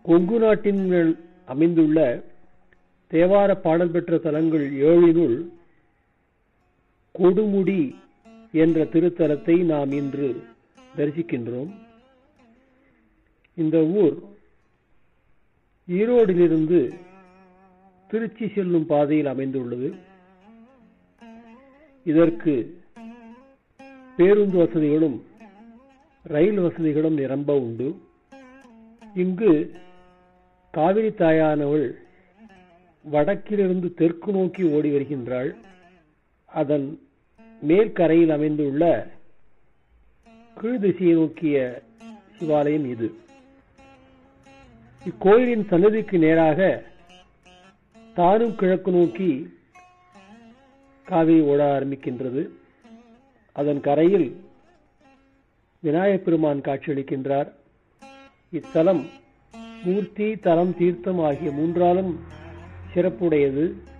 கொங்கு நாட்டின் மேல் அமைந்துள்ள தேவார பாடல் பெற்ற தலங்கள் ஏழினுள் கொடுமுடி என்ற திருத்தலத்தை நாம் இன்று தரிசிக்கின்றோம் இந்த ஊர் ஈரோடிலிருந்து திருச்சி செல்லும் பாதையில் அமைந்துள்ளது இதற்கு பேருந்து வசதிகளும் ரயில் வசதிகளும் நிரம்ப உண்டு இங்கு காவிரி தாயானவள் வடக்கிலிருந்து தெற்கு நோக்கி ஓடி வருகின்றாள் அதன் மேற்கரையில் அமைந்துள்ள கீழ் திசையை நோக்கிய சிவாலயம் இது இக்கோயிலின் சன்னதிக்கு நேராக தானும் கிழக்கு நோக்கி காவிரி ஓட ஆரம்பிக்கின்றது அதன் கரையில் விநாயகப் பெருமான் காட்சியளிக்கின்றார் இத்தலம் மூர்த்தி தலம் தீர்த்தம் ஆகிய மூன்றாலும் சிறப்புடையது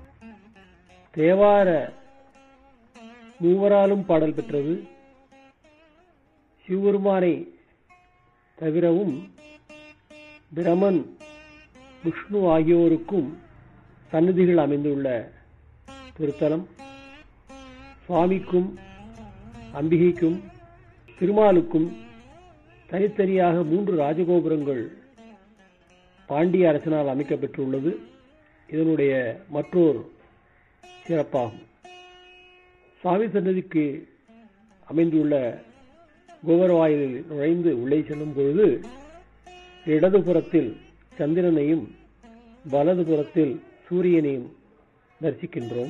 தேவார மூவராலும் பாடல் பெற்றது சிவபெருமானை தவிரவும் பிரமன் விஷ்ணு ஆகியோருக்கும் சன்னதிகள் அமைந்துள்ள திருத்தலம் சுவாமிக்கும் அம்பிகைக்கும் திருமாலுக்கும் தனித்தனியாக மூன்று ராஜகோபுரங்கள் பாண்டிய அரசனால் அமைக்கப்பெற்றுள்ளது இதனுடைய மற்றொரு சிறப்பாகும் சுவாமி சன்னதிக்கு அமைந்துள்ள கோபுரவாயிலில் நுழைந்து உள்ளே செல்லும் பொழுது இடதுபுறத்தில் சந்திரனையும் வலதுபுறத்தில் சூரியனையும் தரிசிக்கின்றோம்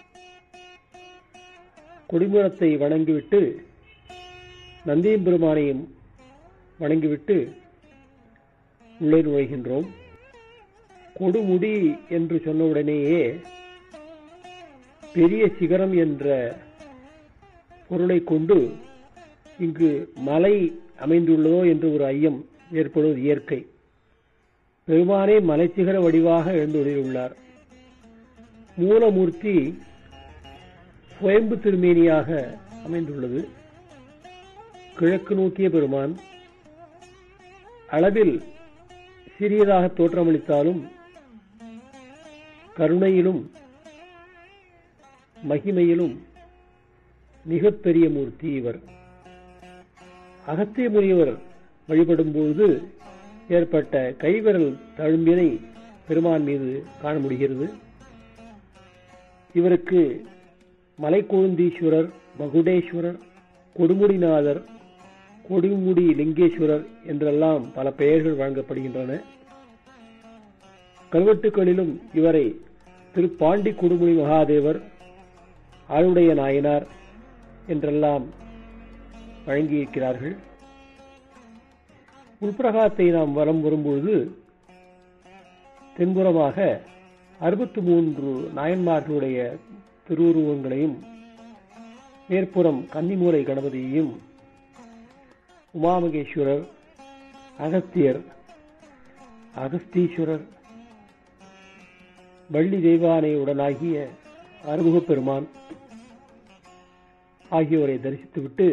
கொடிமரத்தை வணங்கிவிட்டு நந்தியம் பெருமானையும் வணங்கிவிட்டு உள்ளே நுழைகின்றோம் கொடுமுடி என்று சொன்னவுடனேயே பெரிய சிகரம் என்ற பொருளை கொண்டு இங்கு மலை அமைந்துள்ளதோ என்று ஒரு ஐயம் ஏற்படுவது இயற்கை பெருமானே மலைச்சிகர வடிவாக எழுந்துள்ளார் மூலமூர்த்தி சுயம்பு திருமேனியாக அமைந்துள்ளது கிழக்கு நோக்கிய பெருமான் அளவில் சிறியதாக தோற்றமளித்தாலும் கருணையிலும் மகிமையிலும் மிகப்பெரிய மூர்த்தி இவர் அகத்திய முனிவர் வழிபடும்போது ஏற்பட்ட கைவிரல் தழும்பினை பெருமான் மீது காண முடிகிறது இவருக்கு மலைக்கொழுந்தீஸ்வரர் மகுடேஸ்வரர் கொடுமுடிநாதர் கொடுமுடி லிங்கேஸ்வரர் என்றெல்லாம் பல பெயர்கள் வழங்கப்படுகின்றன கல்வெட்டுகளிலும் இவரை திருப்பாண்டி கொடுமுடி மகாதேவர் ஆளுடைய நாயனார் என்றெல்லாம் வழங்கியிருக்கிறார்கள் உள்பிரகாரத்தை நாம் வலம் வரும்பொழுது தென்புறமாக அறுபத்தி மூன்று நாயன்மார்களுடைய திருவுருவங்களையும் மேற்புறம் கன்னிமூலை கணபதியையும் உமாமகேஸ்வரர் அகத்தியர் அகஸ்தீஸ்வரர் வள்ளி தெய்வானையுடனாகிய அறுமுகப் பெருமான் ஆகியோரை தரிசித்துவிட்டு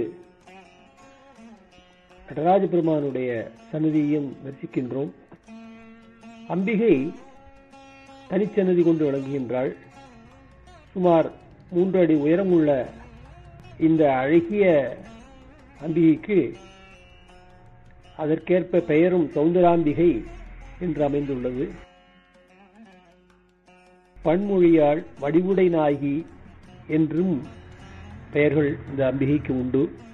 நடராஜ பெருமானுடைய சன்னதியையும் தரிசிக்கின்றோம் அம்பிகை தனிச்சன்னதி கொண்டு விளங்குகின்றாள் சுமார் மூன்று அடி உயரமுள்ள இந்த அழகிய அம்பிகைக்கு அதற்கேற்ப பெயரும் சௌந்தராம்பிகை என்று அமைந்துள்ளது பன்மொழியால் வடிவுடை நாயகி என்றும் பெயர்கள் இந்த அம்பிகைக்கு உண்டு